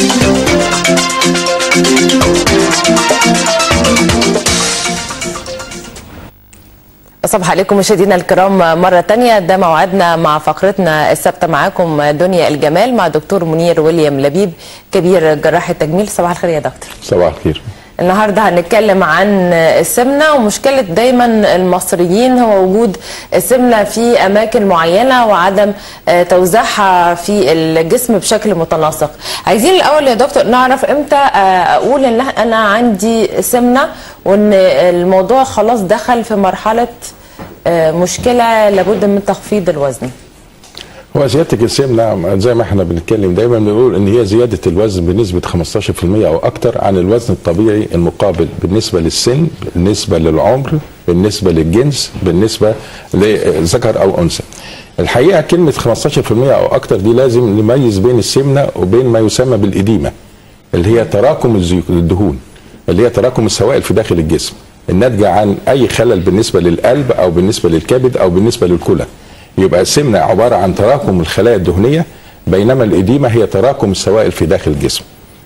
صباح عليكم مشاهدينا الكرام مرة تانية ده موعدنا مع فقرتنا الثابتة معاكم دنيا الجمال مع دكتور منير ويليام لبيب كبير جراح التجميل صباح الخير يا دكتور صباح الخير النهارده هنتكلم عن السمنه ومشكله دايما المصريين هو وجود السمنه في اماكن معينه وعدم آه، توزيعها في الجسم بشكل متناسق. عايزين الاول يا دكتور نعرف امتى آه، اقول ان انا عندي سمنه وان الموضوع خلاص دخل في مرحله آه، مشكله لابد من تخفيض الوزن. هو زيادة السمنة زي ما احنا بنتكلم دايما بنقول ان هي زيادة الوزن بنسبة 15% او اكتر عن الوزن الطبيعي المقابل بالنسبة للسن بالنسبة للعمر بالنسبة للجنس بالنسبة لذكر او انثى. الحقيقة كلمة 15% او اكتر دي لازم نميز بين السمنة وبين ما يسمى بالإديمة اللي هي تراكم الزيو- الدهون اللي هي تراكم السوائل في داخل الجسم الناتجة عن اي خلل بالنسبة للقلب او بالنسبة للكبد او بالنسبة للكلى. يبقى السمنة عبارة عن تراكم الخلايا الدهنية بينما الإديمة هي تراكم السوائل في داخل الجسم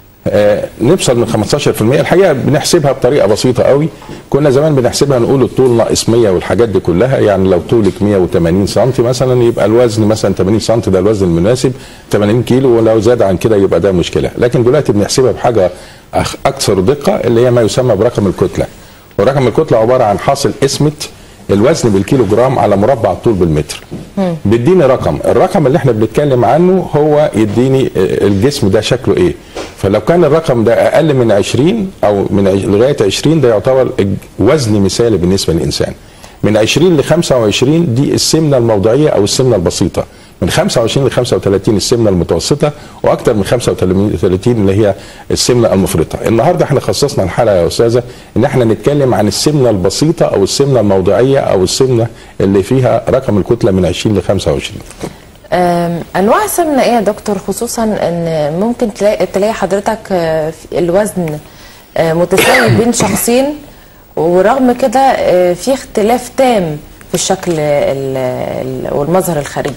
آه نوصل من 15% الحقيقة بنحسبها بطريقة بسيطة قوي كنا زمان بنحسبها نقول الطول ناقص 100 والحاجات دي كلها يعني لو طولك 180 سم مثلا يبقى الوزن مثلا 80 سم ده الوزن المناسب 80 كيلو ولو زاد عن كده يبقى ده مشكلة لكن دلوقتي بنحسبها بحاجة أخ- أكثر دقة اللي هي ما يسمى برقم الكتلة ورقم الكتلة عبارة عن حاصل اسمة الوزن بالكيلو جرام على مربع الطول بالمتر بيديني رقم الرقم اللي احنا بنتكلم عنه هو يديني آه، الجسم ده شكله ايه فلو كان الرقم ده اقل من 20 او من عش- لغايه 20 ده يعتبر الج- وزن مثالي بالنسبه للانسان من 20 ل 25 دي السمنه الموضعيه او السمنه البسيطه من 25 ل 35 السمنه المتوسطه واكثر من 35 اللي هي السمنه المفرطه النهارده احنا خصصنا الحلقه يا استاذه ان احنا نتكلم عن السمنه البسيطه او السمنه الموضعيه او السمنه اللي فيها رقم الكتله من 20 ل 25 أم، انواع السمنه ايه يا دكتور خصوصا ان ممكن تلاقي تلاقي حضرتك آه، في الوزن آه، متساوي بين شخصين ورغم كده آه، في اختلاف تام في الشكل ال- ال- والمظهر الخارجي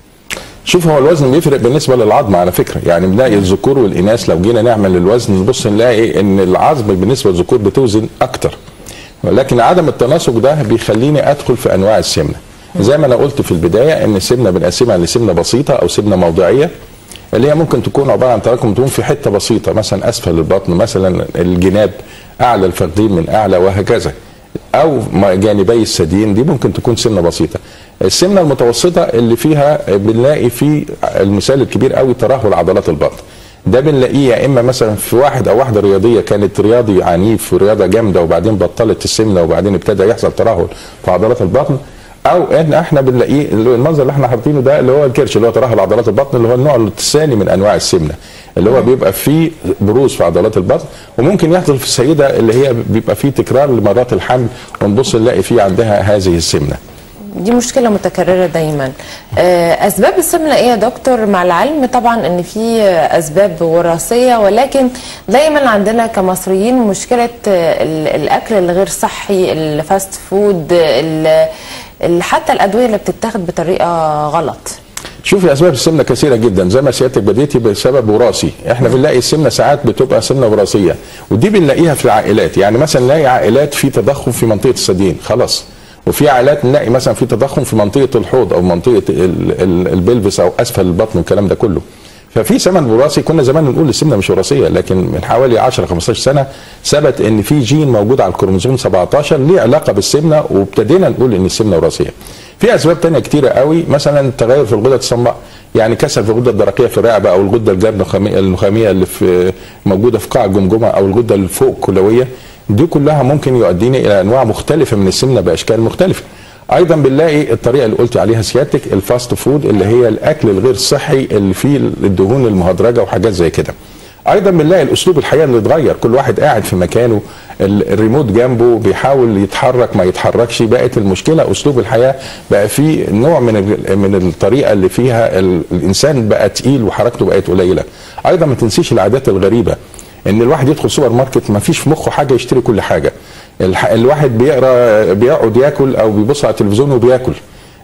شوف هو الوزن بيفرق بالنسبه للعظم على فكره يعني بنلاقي الذكور والاناث لو جينا نعمل الوزن نبص نلاقي ان العظم بالنسبه للذكور بتوزن اكتر ولكن عدم التناسق ده بيخليني ادخل في انواع السمنه زي ما انا قلت في البدايه ان السمنه بنقسمها لسمنه بسيطه او سمنه موضعيه اللي هي ممكن تكون عباره عن تراكم دهون في حته بسيطه مثلا اسفل البطن مثلا الجناب اعلى الفخذين من اعلى وهكذا او ما- جانبي الثديين دي ممكن تكون سمنه بسيطه السمنه المتوسطه اللي فيها بنلاقي في المثال الكبير قوي ترهل عضلات البطن ده بنلاقيه يا اما مثلا في واحد او واحده رياضيه كانت رياضي عنيف ورياضه جامده وبعدين بطلت السمنه وبعدين ابتدى يحصل ترهل في عضلات البطن او ان احنا بنلاقيه اللي هو المنظر اللي احنا حاطينه ده اللي هو الكرش اللي هو ترهل عضلات البطن اللي هو النوع الثاني من انواع السمنه اللي هو بيبقى فيه بروز في عضلات البطن وممكن يحصل في السيده اللي هي بيبقى فيه تكرار لمرات الحمل ونبص نلاقي فيه عندها هذه السمنه دي مشكله متكرره دايما آه، اسباب السمنه ايه يا دكتور مع العلم طبعا ان في آه، اسباب وراثيه ولكن دايما عندنا كمصريين مشكله آه، ال- الاكل الغير صحي الفاست فود ال- ال- حتى الادويه اللي بتتاخد بطريقه غلط شوفي اسباب السمنه كثيره جدا زي ما سيادتك بديتي بسبب وراثي احنا بنلاقي السمنه ساعات بتبقى سمنه وراثيه ودي بنلاقيها في العائلات يعني مثلا نلاقي عائلات في تضخم في منطقه الثديين خلاص وفي عائلات نلاقي مثلا في تضخم في منطقه الحوض او منطقه ال- ال- البلفس او اسفل البطن والكلام ده كله ففي سمن وراثي كنا زمان نقول السمنه مش وراثيه لكن من حوالي 10 15 سنه ثبت ان في جين موجود على الكروموسوم 17 ليه علاقه بالسمنه وابتدينا نقول ان السمنه وراثيه. في اسباب تانية كتيره قوي مثلا التغير في الغدد الصماء يعني كسر في الغده الدرقيه في الرقبه او الغده الجبن النخاميه النخاميه اللي في موجوده في قاع الجمجمه او الغده اللي فوق الكلويه دي كلها ممكن يؤدينا الى انواع مختلفه من السمنه باشكال مختلفه. ايضا بنلاقي الطريقه اللي قلت عليها سيادتك الفاست فود اللي هي الاكل الغير صحي اللي فيه الدهون المهدرجه وحاجات زي كده. ايضا بنلاقي الاسلوب الحياه اللي اتغير كل واحد قاعد في مكانه ال- الريموت جنبه بيحاول يتحرك ما يتحركش بقت المشكله اسلوب الحياه بقى فيه نوع من ال- من الطريقه اللي فيها ال- الانسان بقى تقيل وحركته بقت قليله ايضا ما تنسيش العادات الغريبه ان الواحد يدخل سوبر ماركت ما فيش في مخه حاجه يشتري كل حاجه الح- الواحد بيقرا بيقعد ياكل او بيبص على التلفزيون وبياكل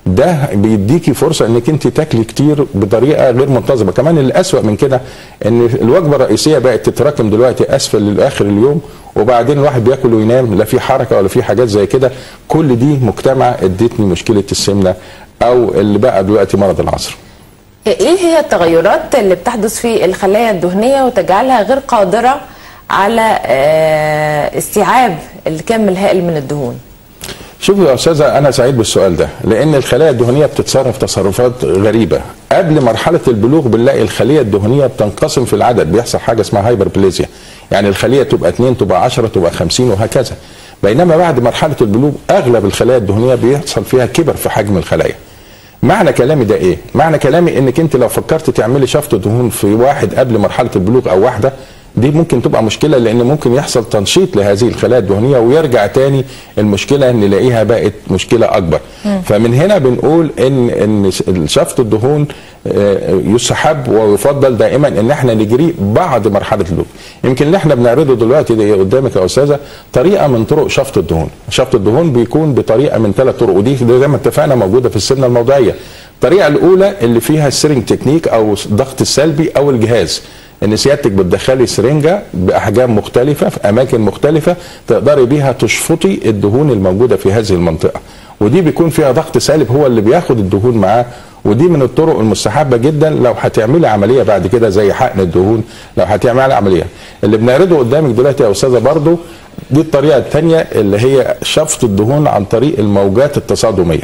ده بيديكي فرصه انك انت تاكلي كتير بطريقه غير منتظمه كمان الاسوأ من كده ان الوجبه الرئيسيه بقت تتراكم دلوقتي اسفل لاخر اليوم وبعدين الواحد بياكل وينام لا في حركه ولا في حاجات زي كده كل دي مجتمع ادتني مشكله السمنه او اللي بقى دلوقتي مرض العصر ايه هي التغيرات اللي بتحدث في الخلايا الدهنيه وتجعلها غير قادره على آه، استيعاب الكم الهائل من الدهون شوفوا يا استاذه انا سعيد بالسؤال ده لان الخلايا الدهنيه بتتصرف تصرفات غريبه قبل مرحله البلوغ بنلاقي الخليه الدهنيه بتنقسم في العدد بيحصل حاجه اسمها هايبربليزيا يعني الخليه تبقى 2 تبقى 10 تبقى 50 وهكذا بينما بعد مرحله البلوغ اغلب الخلايا الدهنيه بيحصل فيها كبر في حجم الخلايا معنى كلامي ده ايه معنى كلامي انك انت لو فكرت تعملي شفط دهون في واحد قبل مرحله البلوغ او واحده دي ممكن تبقى مشكله لان ممكن يحصل تنشيط لهذه الخلايا الدهنيه ويرجع تاني المشكله نلاقيها بقت مشكله اكبر فمن هنا بنقول ان ان شفط الدهون آه، يسحب ويفضل دائما ان احنا نجريه بعد مرحله البلوغ يمكن اللي احنا بنعرضه دلوقتي ده قدامك يا استاذه طريقه من طرق شفط الدهون شفط الدهون بيكون بطريقه من ثلاث طرق ودي زي ما اتفقنا موجوده في السمنه الموضعيه الطريقه الاولى اللي فيها السيرنج تكنيك او الضغط السلبي او الجهاز ان سيادتك بتدخلي سرنجه باحجام مختلفه في اماكن مختلفه تقدري بيها تشفطي الدهون الموجوده في هذه المنطقه ودي بيكون فيها ضغط سالب هو اللي بياخد الدهون معاه ودي من الطرق المستحبه جدا لو هتعملي عمليه بعد كده زي حقن الدهون لو هتعملي عمليه اللي بنعرضه قدامك دلوقتي يا استاذه برضو دي الطريقه الثانيه اللي هي شفط الدهون عن طريق الموجات التصادميه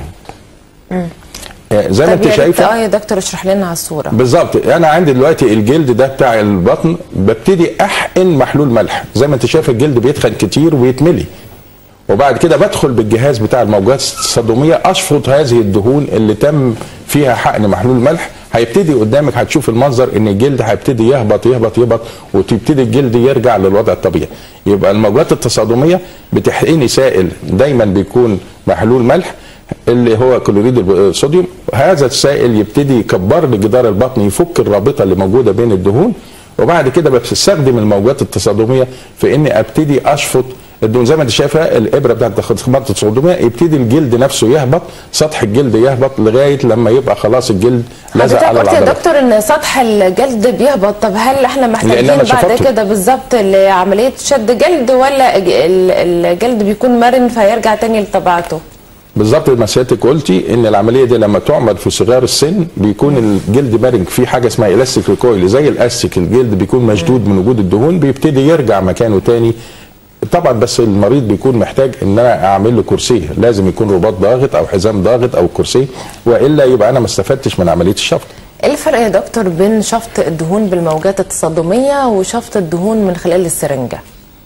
آه، زي ما طب انت يا ريت- شايفه اه يا دكتور اشرح لنا على الصوره بالظبط انا عندي دلوقتي الجلد ده بتاع البطن ببتدي احقن محلول ملح زي ما انت شايف الجلد بيتخن كتير ويتملي وبعد كده بدخل بالجهاز بتاع الموجات التصادميه اشفط هذه الدهون اللي تم فيها حقن محلول ملح هيبتدي قدامك هتشوف المنظر ان الجلد هيبتدي يهبط يهبط يهبط وتبتدي الجلد يرجع للوضع الطبيعي يبقى الموجات التصادميه بتحقني سائل دايما بيكون محلول ملح اللي هو كلوريد الصوديوم هذا السائل يبتدي يكبر لي جدار البطن يفك الرابطه اللي موجوده بين الدهون وبعد كده بستخدم الموجات التصادميه في اني ابتدي اشفط الدهون زي ما انت شايفه الابره بتاعت الخمات التصادميه يبتدي الجلد نفسه يهبط سطح الجلد يهبط لغايه لما يبقى خلاص الجلد لزق حضرتك على قلت يا العضلات دكتور ان سطح الجلد بيهبط طب هل احنا محتاجين أنا بعد شفطته. كده بالظبط لعمليه شد جلد ولا ج- ال- الجلد بيكون مرن فيرجع تاني لطبيعته؟ بالظبط ما سيادتك قلتي ان العمليه دي لما تعمل في صغار السن بيكون الجلد مرن في حاجه اسمها الاستيك ريكويل زي الاستيك الجلد بيكون مشدود من وجود الدهون بيبتدي يرجع مكانه تاني طبعا بس المريض بيكون محتاج ان انا اعمل له كرسي لازم يكون رباط ضاغط او حزام ضاغط او كرسي والا يبقى انا ما استفدتش من عمليه الشفط ايه الفرق يا دكتور بين شفط الدهون بالموجات التصادميه وشفط الدهون من خلال السرنجه؟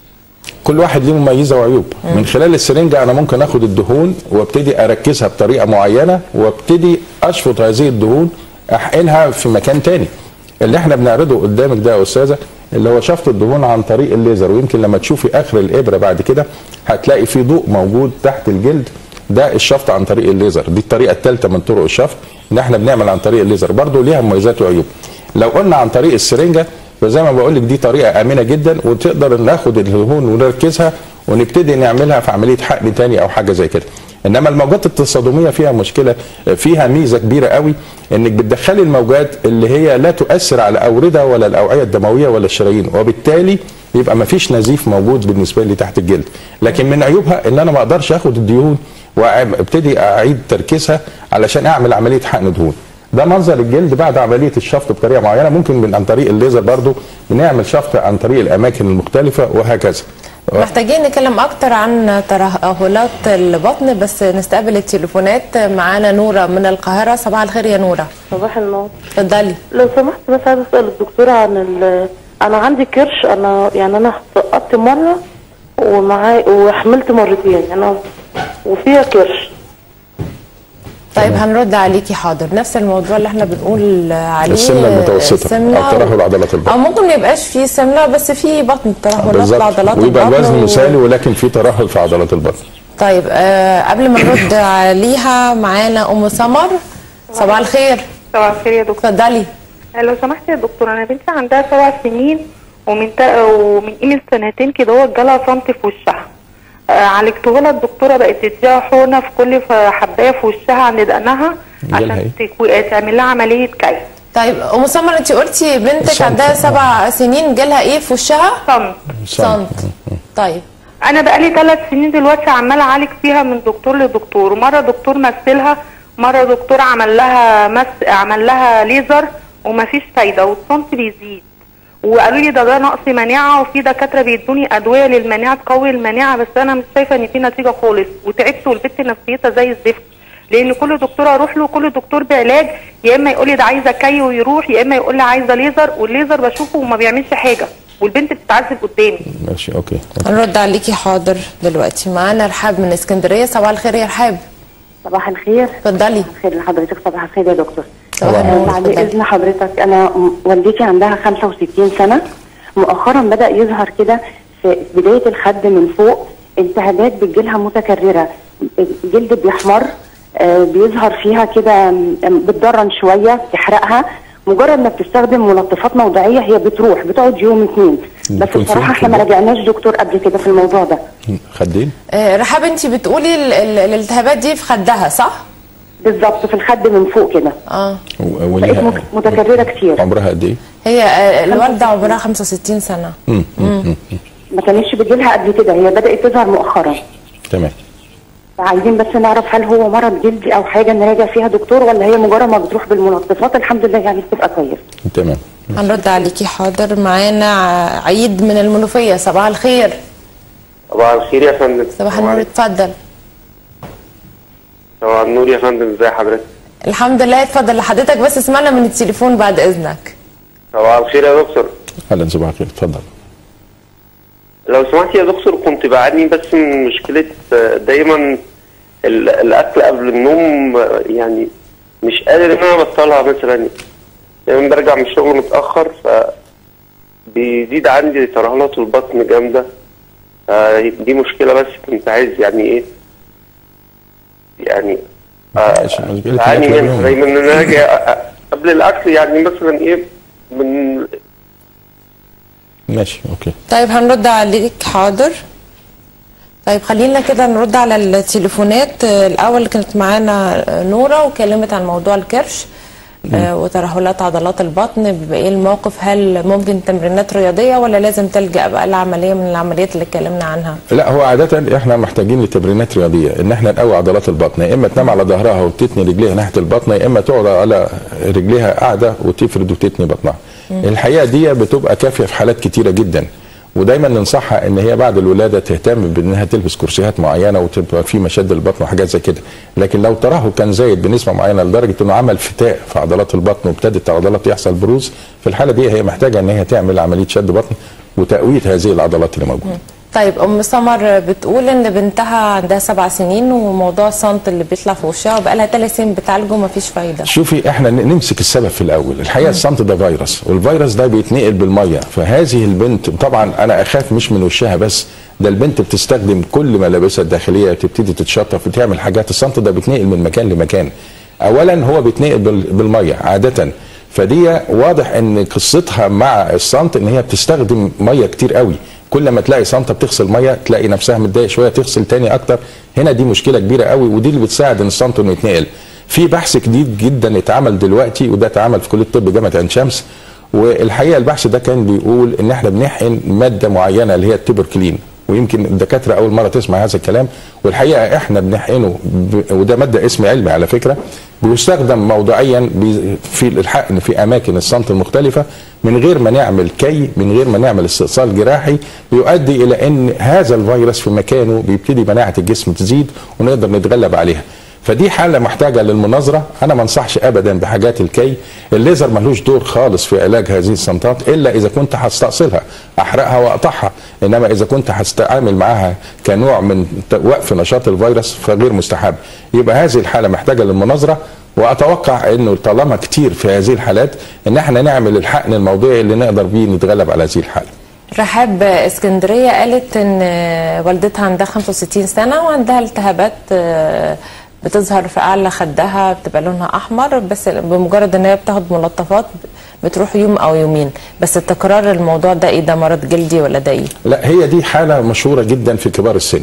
كل واحد ليه مميزه وعيوب من خلال السرنجه انا ممكن اخد الدهون وابتدي اركزها بطريقه معينه وابتدي اشفط هذه الدهون احقنها في مكان تاني اللي احنا بنعرضه قدامك ده يا استاذه اللي هو شفط الدهون عن طريق الليزر ويمكن لما تشوفي اخر الابره بعد كده هتلاقي في ضوء موجود تحت الجلد ده الشفط عن طريق الليزر دي الطريقه الثالثه من طرق الشفط ان احنا بنعمل عن طريق الليزر برضه ليها مميزات وعيوب لو قلنا عن طريق السرنجه فزي ما بقول لك دي طريقه امنه جدا وتقدر ناخد الدهون ونركزها ونبتدي نعملها في عمليه حقن تاني او حاجه زي كده انما الموجات التصادميه فيها مشكله فيها ميزه كبيره قوي انك بتدخلي الموجات اللي هي لا تؤثر على الاورده ولا الاوعيه الدمويه ولا الشرايين وبالتالي يبقى ما فيش نزيف موجود بالنسبه لي تحت الجلد لكن من عيوبها ان انا ما اقدرش اخد الدهون وابتدي اعيد تركيزها علشان اعمل عمليه حقن دهون ده منظر الجلد بعد عمليه الشفط بطريقه معينه ممكن من عن طريق الليزر برضو بنعمل شفط عن طريق الاماكن المختلفه وهكذا محتاجين نتكلم اكتر عن ترهلات البطن بس نستقبل التليفونات معانا نوره من القاهره صباح الخير يا نوره صباح النور اتفضلي لو سمحت بس عايزه اسال الدكتوره عن ال انا عندي كرش انا يعني انا سقطت مره ومعاي وحملت مرتين يعني انا وفيها كرش طيب هنرد عليكي حاضر نفس الموضوع اللي احنا بنقول عليه السمنة المتوسطة السمنة أو ترهل عضلات البطن. او ممكن ما يبقاش فيه سمنه بس فيه بطن ترهلات بالظبط لعضلات ويبقى البطن الوزن و- مثالي ولكن في ترهل في عضلات البطن طيب آه قبل ما نرد عليها معانا ام سمر صباح الخير صباح الخير يا دكتور اتفضلي لو سمحت يا دكتور انا بنتي عندها سبع سنين ومن تا... ومن قيمه سنتين كده هو جالها صمت في وشها آه عالجته لها الدكتوره بقت تديها حقنه في كل ف- حبايه في وشها عند دقنها جالها عشان تكو- تعمل لها عمليه كي طيب ام سمر انت قلتي بنتك صمت. عندها سبع سنين جالها ايه في وشها صمت صمت طيب انا بقالي ثلاث سنين دلوقتي عماله اعالج فيها من دكتور لدكتور مره دكتور مثلها مره دكتور عمل لها مس عمل لها ليزر ومفيش فايده والصمت بيزيد وقالوا لي ده ده نقص مناعه وفي دكاتره بيدوني ادويه للمناعه تقوي المناعه بس انا مش شايفه ان في نتيجه خالص وتعبت والبت نفسيتها زي الزفت لان كل دكتور اروح له كل دكتور بعلاج يا اما يقول لي ده عايزه كي ويروح يا اما يقول لي عايزه ليزر والليزر بشوفه وما بيعملش حاجه والبنت بتتعذب قدامي ماشي اوكي هنرد عليكي حاضر دلوقتي معانا رحاب من اسكندريه صباح الخير يا رحاب صباح الخير اتفضلي خير لحضرتك صباح الخير يا دكتور صباح آه، النور بعد اتفضلي. اذن حضرتك انا م- والدتي عندها 65 سنه مؤخرا بدا يظهر كده في بدايه الخد من فوق التهابات بتجيلها متكرره الجلد بيحمر آه، بيظهر فيها كده م- بتضرن شويه تحرقها مجرد ما بتستخدم ملطفات موضعيه هي بتروح بتقعد يوم اتنين بس بيكون فين بصراحه احنا ما كده؟ راجعناش دكتور قبل كده في الموضوع ده خدين آه، رحاب انت بتقولي ال- ال- الالتهابات دي في خدها صح؟ بالظبط في الخد من فوق كده اه و- بقت وليها مك- متكرره كتير عمرها قد ايه؟ هي آه، الوالده عمرها 65 سنه مم، مم، مم. ما كانتش بتجيلها قبل كده هي بدات تظهر مؤخرا تمام عايزين بس نعرف هل هو مرض جلدي او حاجه نراجع فيها دكتور ولا هي مجرد ما بتروح بالمنظفات الحمد لله يعني بتبقى كويس تمام هنرد عليكي حاضر معانا ع- عيد من المنوفيه صباح الخير صباح الخير يا فندم صباح النور اتفضل صباح النور يا فندم ازي حضرتك الحمد لله اتفضل لحضرتك بس اسمعنا من التليفون بعد اذنك صباح الخير يا دكتور اهلا صباح الخير اتفضل لو سمحت يا دكتور كنت بعاني بس من مشكلة آه، دايما ال- الأكل قبل النوم آه، يعني مش قادر إن أنا أبطلها مثلا دايما برجع من الشغل متأخر ف بيزيد عندي ترهلات البطن جامدة آه، دي مشكلة بس كنت عايز يعني إيه يعني آه، ماشي، مشكلة بعاني الأكل منها اليوم. دايما إن أنا أجي أ- قبل الأكل يعني مثلا إيه من ماشي اوكي طيب هنرد عليك حاضر طيب خلينا كده نرد على التليفونات آه، الاول كانت معانا آه، نوره وكلمت عن موضوع الكرش آه، وترهلات عضلات البطن بيبقى ايه الموقف هل ممكن تمرينات رياضيه ولا لازم تلجا بقى لعمليه من العمليات اللي اتكلمنا عنها لا هو عادة احنا محتاجين لتمرينات رياضية ان احنا نقوي عضلات البطن يا اما تنام على ظهرها وتتني رجليها ناحية البطن يا اما تقعد على رجليها قاعدة وتفرد وتتني بطنها. الحقيقة دي بتبقى كافية في حالات كتيرة جدا ودايما ننصحها ان هي بعد الولاده تهتم بانها تلبس كرسيات معينه وتبقى في مشد البطن وحاجات زي كده لكن لو تراه كان زايد بنسبه معينه لدرجه انه عمل فتاء في عضلات البطن وابتدت عضلات يحصل بروز في الحاله دي هي محتاجه ان هي تعمل عمليه شد بطن وتقويه هذه العضلات اللي موجوده طيب ام سمر بتقول ان بنتها عندها سبع سنين وموضوع الصمت اللي بيطلع في وشها وبقى لها ثلاث سنين بتعالجه ومفيش فايده شوفي احنا ن- نمسك السبب في الاول الحقيقه الصمت ده فيروس والفيروس ده بيتنقل بالميه فهذه البنت طبعا انا اخاف مش من وشها بس ده البنت بتستخدم كل ملابسها الداخليه تبتدي تتشطف وتعمل حاجات الصمت ده بيتنقل من مكان لمكان اولا هو بيتنقل بال- بالميه عاده فدي واضح ان قصتها مع الصمت ان هي بتستخدم ميه كتير قوي كل ما تلاقي صمته بتغسل ميه تلاقي نفسها متضايق شويه تغسل تاني اكتر هنا دي مشكله كبيره قوي ودي اللي بتساعد ان الصمت انه يتنقل في بحث جديد جدا اتعمل دلوقتي وده اتعمل في كليه الطب جامعه عين شمس والحقيقه البحث ده كان بيقول ان احنا بنحقن ماده معينه اللي هي التبركلين ويمكن الدكاتره اول مره تسمع هذا الكلام والحقيقه احنا بنحقنه ب... وده ماده اسم علمي على فكره بيستخدم موضعيا بي- في الحقن في اماكن الصمت المختلفه من غير ما نعمل كي من غير ما نعمل استئصال جراحي بيؤدي الى ان هذا الفيروس في مكانه بيبتدي مناعه الجسم تزيد ونقدر نتغلب عليها فدي حاله محتاجه للمناظره انا ما انصحش ابدا بحاجات الكي الليزر ملوش دور خالص في علاج هذه الصمتات الا اذا كنت هستأصلها احرقها واقطعها انما اذا كنت هستعامل معاها كنوع من ت- وقف نشاط الفيروس فغير مستحب يبقى هذه الحاله محتاجه للمناظره واتوقع انه طالما كتير في هذه الحالات ان احنا نعمل الحقن الموضعي اللي نقدر بيه نتغلب على هذه الحاله رحاب اسكندريه قالت ان والدتها عندها 65 سنه وعندها التهابات آه، بتظهر في اعلى خدها بتبقى لونها احمر بس بمجرد ان هي بتاخد ملطفات بتروح يوم او يومين بس تكرار الموضوع ده ايه ده مرض جلدي ولا ده ايه؟ لا هي دي حالة مشهورة جدا في كبار السن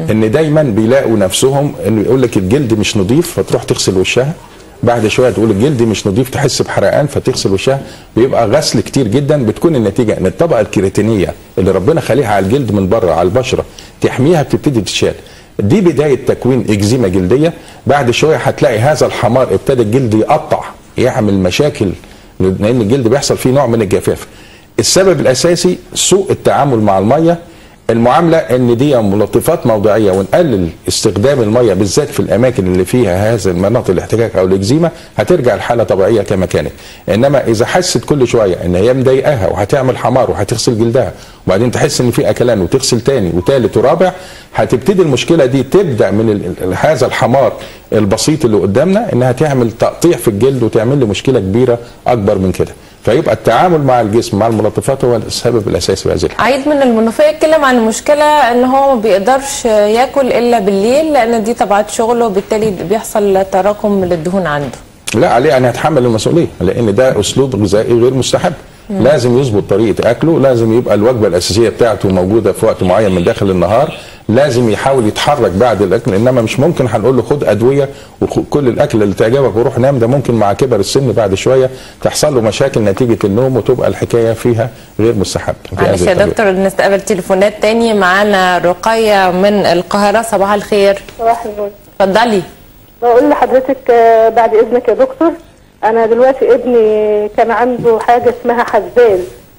ان دايما بيلاقوا نفسهم انه يقول لك الجلد مش نظيف فتروح تغسل وشها بعد شويه تقول الجلد مش نظيف تحس بحرقان فتغسل وشها بيبقى غسل كتير جدا بتكون النتيجه ان الطبقه الكيراتينيه اللي ربنا خليها على الجلد من بره على البشره تحميها بتبتدي تتشال دي بدايه تكوين اكزيما جلديه بعد شويه هتلاقي هذا الحمار ابتدى الجلد يقطع يعمل مشاكل لان الجلد بيحصل فيه نوع من الجفاف السبب الاساسي سوء التعامل مع الميه المعامله ان دي ملطفات موضعيه ونقلل استخدام الميه بالذات في الاماكن اللي فيها هذا المناطق الاحتكاك او الاكزيما هترجع الحاله طبيعيه كما كانت انما اذا حست كل شويه ان هي مضايقاها وهتعمل حمار وهتغسل جلدها وبعدين تحس ان في اكلان وتغسل تاني وتالت ورابع هتبتدي المشكله دي تبدا من ال- ال- هذا الحمار البسيط اللي قدامنا انها تعمل تقطيع في الجلد وتعمل لي مشكله كبيره اكبر من كده فيبقى التعامل مع الجسم مع الملطفات هو السبب الاساسي في هذه الحاله عيد من المنوفيه اتكلم عن المشكله ان هو ما بيقدرش ياكل الا بالليل لان دي طبيعه شغله وبالتالي بيحصل تراكم للدهون عنده لا عليه ان يتحمل المسؤوليه لان ده اسلوب غذائي غير مستحب لازم يظبط طريقه اكله لازم يبقى الوجبه الاساسيه بتاعته موجوده في وقت معين من داخل النهار لازم يحاول يتحرك بعد الاكل انما مش ممكن هنقول له خد ادويه وكل الاكل اللي تعجبك وروح نام ده ممكن مع كبر السن بعد شويه تحصل له مشاكل نتيجه النوم وتبقى الحكايه فيها غير مستحب في معلش هذه يا الطريقة. دكتور نستقبل تليفونات تاني معانا رقية من القاهرة صباح الخير صباح النور اتفضلي بقول لحضرتك آه، بعد اذنك يا دكتور انا دلوقتي ابني كان عنده حاجه اسمها حزاز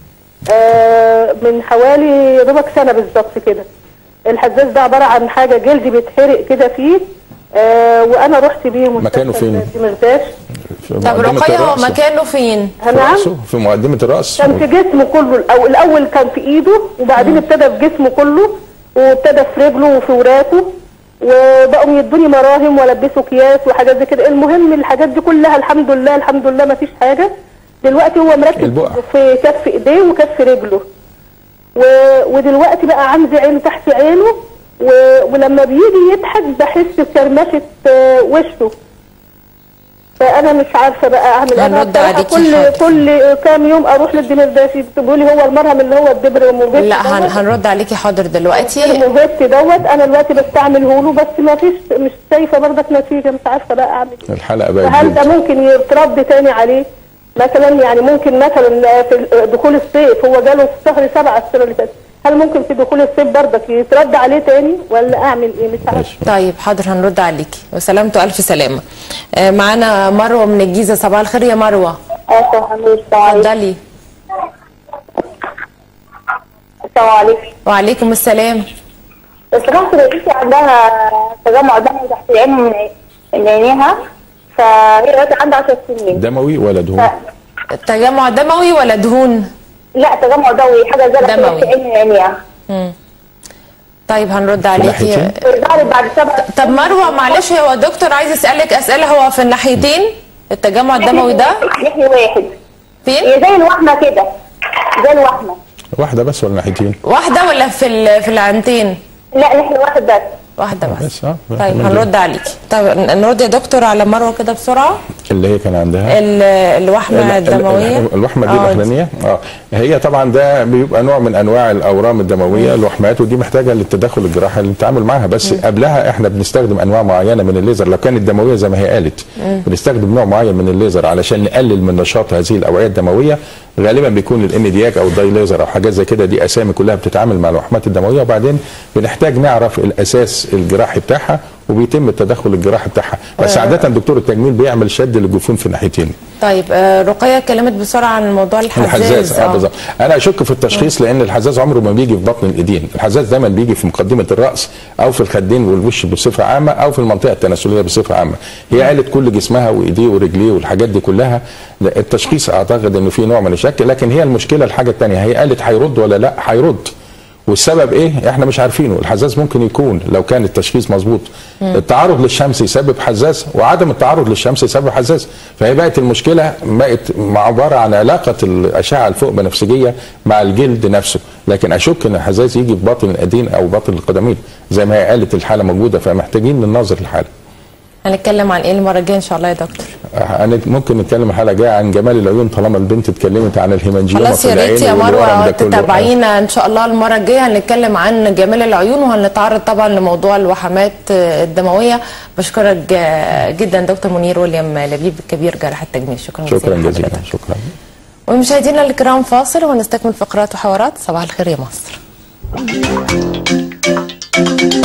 آه، من حوالي يا دوبك سنه بالظبط كده الحزاز ده عباره عن حاجه جلدي بيتحرق كده فيه آه، وانا رحت بيه مستشفى مكانه فين؟ دمرداش في طب مقدمة رقية هو الرأس. مكانه فين؟ في نعم رأسه، في مقدمه الراس كان في جسمه كله الأول, الاول كان في ايده وبعدين ابتدى في جسمه كله وابتدى في رجله وفي وراكه وبقوا يدوني مراهم والبسوا اكياس وحاجات زي كده المهم الحاجات دي كلها الحمد لله الحمد لله ما فيش حاجه دلوقتي هو مركز البقع. في كف ايديه وكف رجله و... ودلوقتي بقى عندي عين تحت عينه و... ولما بيجي يضحك بحس بكرمشه آه، وشه فانا مش عارفه بقى اعمل انا هنرد بصراحة عليكي كل حاضر. كل كام يوم اروح للدمرداشي يكتبوا لي هو المرهم اللي هو الدبر الموجود لا هن هنرد عليكي حاضر دلوقتي الموجود دوت انا دلوقتي بستعمله له بس ما فيش مش شايفه برضك نتيجه مش عارفه بقى اعمل ايه الحلقه بقت فهل ده جلد. ممكن يترد تاني عليه مثلا يعني ممكن مثلا في دخول الصيف هو جاله في شهر سبعة السنه اللي فاتت هل ممكن في دخول الصيف برضك يترد عليه تاني ولا اعمل ايه مش عارفه ماشي. طيب حاضر هنرد عليكي وسلامته ألف سلامة آه، معانا مروة من الجيزة صباح الخير يا مروة اتفضلي السلام عليكم وعليكم السلام بس سمحت بنتي عندها تجمع دم تحت العين من من عينيها فهي دلوقتي عندها 10 سنين دموي ولا دهون تجمع دموي ولا دهون؟ لا تجمع دموي حاجه زرقاء كده دموي. في عين عينيها طيب هنرد عليكي ناحيتين؟ ظهرت بعد سبع طب مروة معلش هو الدكتور عايز يسألك أسئلة هو في الناحيتين التجمع الدموي ده ناحية واحد فين؟ هي زي الوحمه كده زي الوحمه واحده بس ولا ناحيتين واحدة ولا في ال- في العينتين؟ لا ناحية واحد بس واحدة بس بس اه طيب هنرد عليكي طيب نرد يا دكتور على مروة كده بسرعة اللي هي كان عندها ال- الوحمة ال- ال- الدموية الوحمه دي آه، الاخرانيه اه هي طبعا ده بيبقى نوع من انواع الاورام الدمويه الوحمات ودي محتاجه للتدخل الجراحي اللي نتعامل معاها بس قبلها احنا بنستخدم انواع معينه من الليزر لو كانت دمويه زي ما هي قالت بنستخدم نوع معين من الليزر علشان نقلل من نشاط هذه الاوعيه الدمويه غالبا بيكون الان دياك او الداي ليزر او حاجات زي كده دي اسامي كلها بتتعامل مع الوحمات الدمويه وبعدين بنحتاج نعرف الاساس الجراحي بتاعها وبيتم التدخل الجراحي بتاعها بس عاده دكتور التجميل بيعمل شد للجفون في الناحيتين طيب آه، رقية اتكلمت بسرعة عن موضوع الحزاز الحزاز اه بالظبط انا اشك في التشخيص لان الحزاز عمره ما بيجي في بطن الايدين الحزاز دايما بيجي في مقدمه الراس او في الخدين والوش بصفه عامه او في المنطقه التناسليه بصفه عامه هي قالت كل جسمها وايديه ورجليه والحاجات دي كلها لا، التشخيص اعتقد انه في نوع من الشك لكن هي المشكله الحاجه الثانيه هي قالت هيرد ولا لا هيرد والسبب ايه احنا مش عارفينه الحزاز ممكن يكون لو كان التشخيص مظبوط التعرض للشمس يسبب حزاز وعدم التعرض للشمس يسبب حزاز فهي بقت المشكله بقت عباره عن علاقه الاشعه الفوق بنفسجيه مع الجلد نفسه لكن اشك ان الحزاز يجي في باطن الايدين او باطن القدمين زي ما هي قالت الحاله موجوده فمحتاجين نناظر الحاله هنتكلم عن ايه المره الجايه ان شاء الله يا دكتور أنا ممكن نتكلم حلقه جايه عن جمال العيون طالما البنت اتكلمت عن الهيمانجيوما خلاص في يا العين ريت يا والورم مروه ده كله. تتابعينا ان شاء الله المره الجايه هنتكلم عن جمال العيون وهنتعرض طبعا لموضوع الوحمات الدمويه بشكرك جدا دكتور منير ويليام لبيب كبير جراح التجميل شكرا شكرا جزيلا جزيلا لحضرتك. شكرا ومشاهدينا الكرام فاصل ونستكمل فقرات وحوارات صباح الخير يا مصر